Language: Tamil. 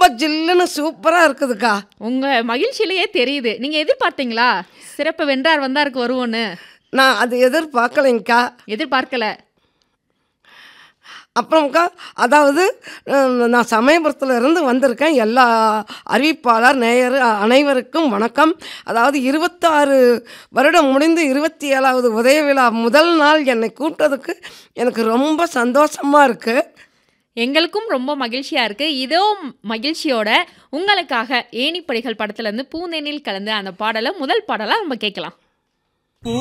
ரொம்ப ஜில்லுன்னு சூப்பராக இருக்குதுக்கா உங்க மகிழ்ச்சியிலேயே தெரியுது நீங்க எதிர்பார்த்தீங்களா சிறப்பு வென்றார் வந்தாருக்கு வருவோன்னு நான் அது எதிர்பார்க்கலைங்க்கா எதிர்பார்க்கல அப்புறம்க்கா அதாவது ஹம், நான் சமயபுரத்தில் இருந்து வந்திருக்கேன் எல்லா அறிவிப்பாளர் நேயர் அ- அனைவருக்கும் வணக்கம் அதாவது இருபத்தாறு வருடம் முடிந்து இருபத்தி ஏழாவது உதய விழா முதல் நாள் என்னை கூப்பிட்டதுக்கு எனக்கு ரொம்ப சந்தோஷமாக இருக்குது எங்களுக்கும் ரொம்ப மகிழ்ச்சியா இருக்கு இதோ மகிழ்ச்சியோட உங்களுக்காக ஏணிப்படிகள் படத்துல இருந்து பூந்தேனில் கலந்து அந்த பாடலை முதல் பாடலா நம்ம கேட்கலாம்